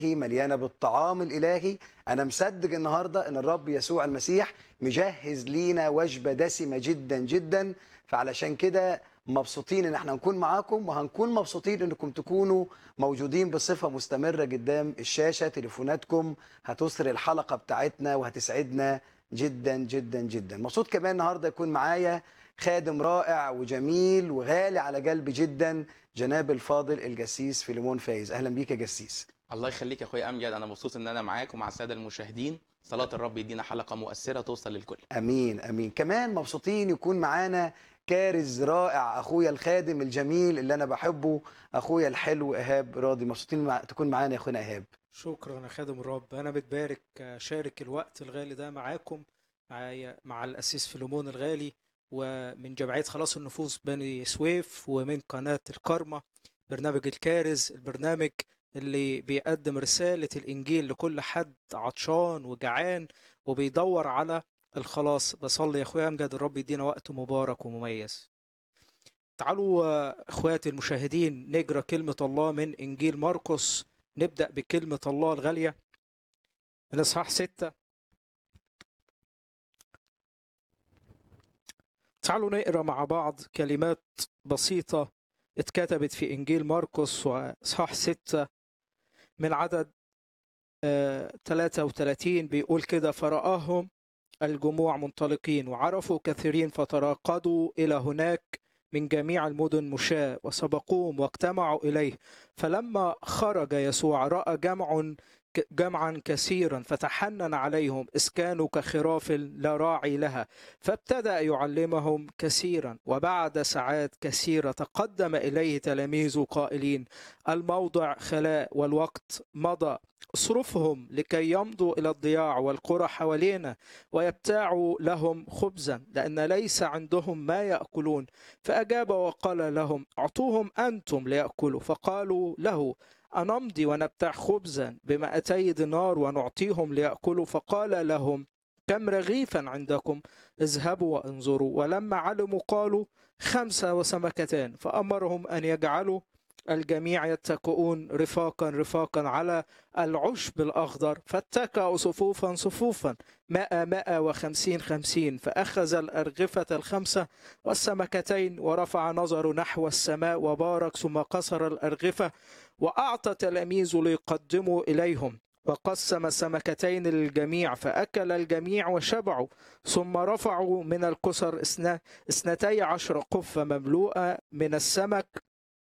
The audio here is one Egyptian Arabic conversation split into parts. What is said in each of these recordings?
مليانه بالطعام الالهي انا مصدق النهارده ان الرب يسوع المسيح مجهز لينا وجبه دسمه جدا جدا فعلشان كده مبسوطين ان احنا نكون معاكم وهنكون مبسوطين انكم تكونوا موجودين بصفه مستمره قدام الشاشه تليفوناتكم هتسر الحلقه بتاعتنا وهتسعدنا جدا جدا جدا مبسوط كمان النهارده يكون معايا خادم رائع وجميل وغالي على قلبي جدا جناب الفاضل الجسيس فيليمون فايز اهلا بيك يا جسيس الله يخليك يا اخويا امجد انا مبسوط ان انا معاك ومع الساده المشاهدين صلاه الرب يدينا حلقه مؤثره توصل للكل امين امين كمان مبسوطين يكون معانا كارز رائع اخويا الخادم الجميل اللي انا بحبه اخويا الحلو ايهاب راضي مبسوطين مع... تكون معانا يا اخونا ايهاب شكرا يا خادم الرب انا بتبارك شارك الوقت الغالي ده معاكم معايا مع الاسيس فيليمون الغالي ومن جمعيه خلاص النفوس بني سويف ومن قناه الكارما برنامج الكارز البرنامج اللي بيقدم رساله الانجيل لكل حد عطشان وجعان وبيدور على الخلاص بصلي يا اخويا امجد الرب يدينا وقت مبارك ومميز تعالوا اخواتي المشاهدين نجرى كلمه الله من انجيل مرقس نبدأ بكلمة الله الغالية من إصحاح ستة تعالوا نقرأ مع بعض كلمات بسيطة اتكتبت في إنجيل مرقس وإصحاح ستة من عدد آه 33 بيقول كده فرآهم الجموع منطلقين وعرفوا كثيرين فتراقدوا إلى هناك من جميع المدن مشاة وسبقوهم واجتمعوا إليه فلما خرج يسوع رأى جمع جمعا كثيرا فتحنن عليهم إذ كانوا كخراف لا راعي لها فابتدأ يعلمهم كثيرا وبعد ساعات كثيرة تقدم إليه تلاميذه قائلين الموضع خلاء والوقت مضى اصرفهم لكي يمضوا إلى الضياع والقرى حوالينا ويبتاعوا لهم خبزا لأن ليس عندهم ما يأكلون فأجاب وقال لهم أعطوهم أنتم ليأكلوا فقالوا له أنمضي ونبتاع خبزا بمائتي دينار ونعطيهم ليأكلوا فقال لهم كم رغيفا عندكم اذهبوا وانظروا ولما علموا قالوا خمسة وسمكتان فأمرهم أن يجعلوا الجميع يتكئون رفاقا رفاقا على العشب الأخضر فاتكأوا صفوفا صفوفا مائة مائة وخمسين خمسين فأخذ الأرغفة الخمسة والسمكتين ورفع نظره نحو السماء وبارك ثم قصر الأرغفة وأعطى تلاميذه ليقدموا إليهم وقسم السمكتين للجميع فأكل الجميع وشبعوا ثم رفعوا من الكسر اثنتي عشر قفة مملوءة من السمك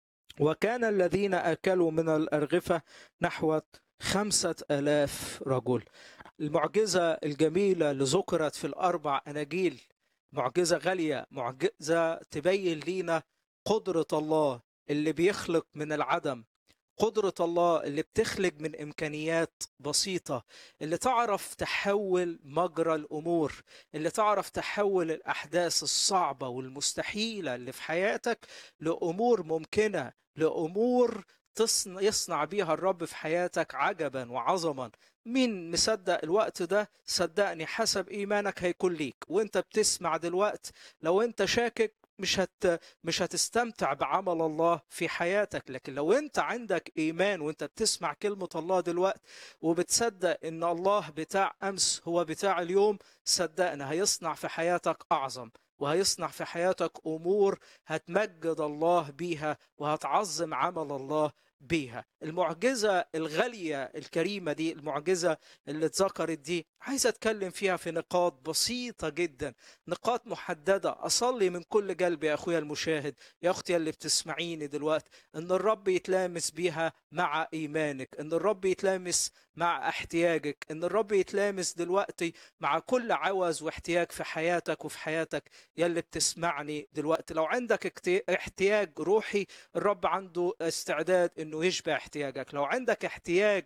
وكان الذين أكلوا من الأرغفة نحو خمسة ألاف رجل المعجزة الجميلة اللي ذكرت في الأربع أناجيل معجزة غالية معجزة تبين لينا قدرة الله اللي بيخلق من العدم قدرة الله اللي بتخلق من إمكانيات بسيطة اللي تعرف تحول مجرى الأمور اللي تعرف تحول الأحداث الصعبة والمستحيلة اللي في حياتك لأمور ممكنة لأمور تصنع يصنع بيها الرب في حياتك عجبا وعظما مين مصدق الوقت ده صدقني حسب ايمانك هيكون ليك وانت بتسمع دلوقت لو انت شاكك مش هت مش هتستمتع بعمل الله في حياتك لكن لو انت عندك ايمان وانت بتسمع كلمه الله دلوقتي وبتصدق ان الله بتاع امس هو بتاع اليوم صدقنا هيصنع في حياتك اعظم وهيصنع في حياتك امور هتمجد الله بيها وهتعظم عمل الله بيها المعجزة الغالية الكريمة دي المعجزة اللي اتذكرت دي عايز اتكلم فيها في نقاط بسيطة جدا نقاط محددة اصلي من كل قلبي يا اخويا المشاهد يا اختي اللي بتسمعيني دلوقتي ان الرب يتلامس بيها مع ايمانك ان الرب يتلامس مع احتياجك ان الرب يتلامس دلوقتي مع كل عوز واحتياج في حياتك وفي حياتك يا اللي بتسمعني دلوقتي لو عندك احتياج روحي الرب عنده استعداد انه يشبع احتياجك لو عندك احتياج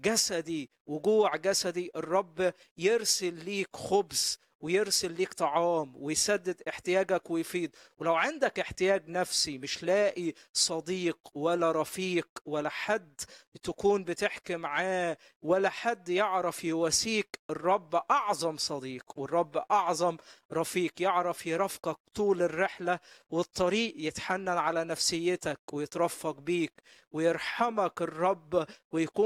جسدي وجوع جسدي الرب يرسل ليك خبز ويرسل ليك طعام ويسدد احتياجك ويفيد ولو عندك احتياج نفسي مش لاقي صديق ولا رفيق ولا حد تكون بتحكي معاه ولا حد يعرف يواسيك الرب أعظم صديق والرب أعظم رفيق يعرف يرافقك طول الرحلة والطريق يتحنن على نفسيتك ويترفق بيك ويرحمك الرب ويكون